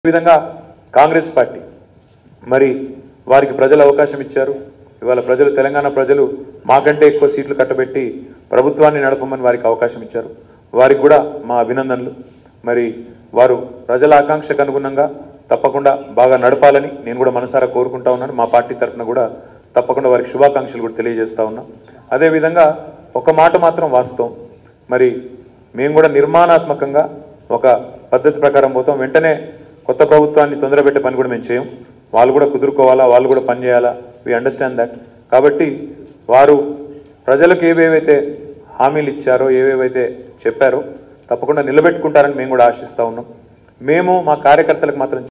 విధంగా కాంగ్రెస్ పార్టీ మరి వారికి ప్రజలు అవకాశం ఇచ్చారు ఇవాళ ప్రజలు తెలంగాణ ప్రజలు మాకంటే ఎక్కువ సీట్లు కట్టబెట్టి ప్రభుత్వాన్ని నడపమని వారికి అవకాశం ఇచ్చారు వారికి కూడా మా అభినందనలు మరి వారు ప్రజల ఆకాంక్షకు అనుగుణంగా తప్పకుండా బాగా నడపాలని నేను కూడా మనసారా కోరుకుంటా ఉన్నాను మా పార్టీ తరఫున కూడా తప్పకుండా వారికి శుభాకాంక్షలు కూడా తెలియజేస్తా ఉన్నా అదేవిధంగా ఒక మాట మాత్రం వాస్తవం మరి మేము కూడా నిర్మాణాత్మకంగా ఒక పద్ధతి ప్రకారం పోతాం వెంటనే కొత్త ప్రభుత్వాన్ని తొందరపెట్టే పని కూడా మేము చేయం వాళ్ళు కూడా కుదురుకోవాలా వాళ్ళు కూడా పని చేయాలా వి అండర్స్టాండ్ దట్ కాబట్టి వారు ప్రజలకు ఏవేవైతే హామీలు ఇచ్చారో ఏవేవైతే చెప్పారో తప్పకుండా నిలబెట్టుకుంటారని మేము కూడా ఆశిస్తా ఉన్నాం మేము మా కార్యకర్తలకు మాత్రం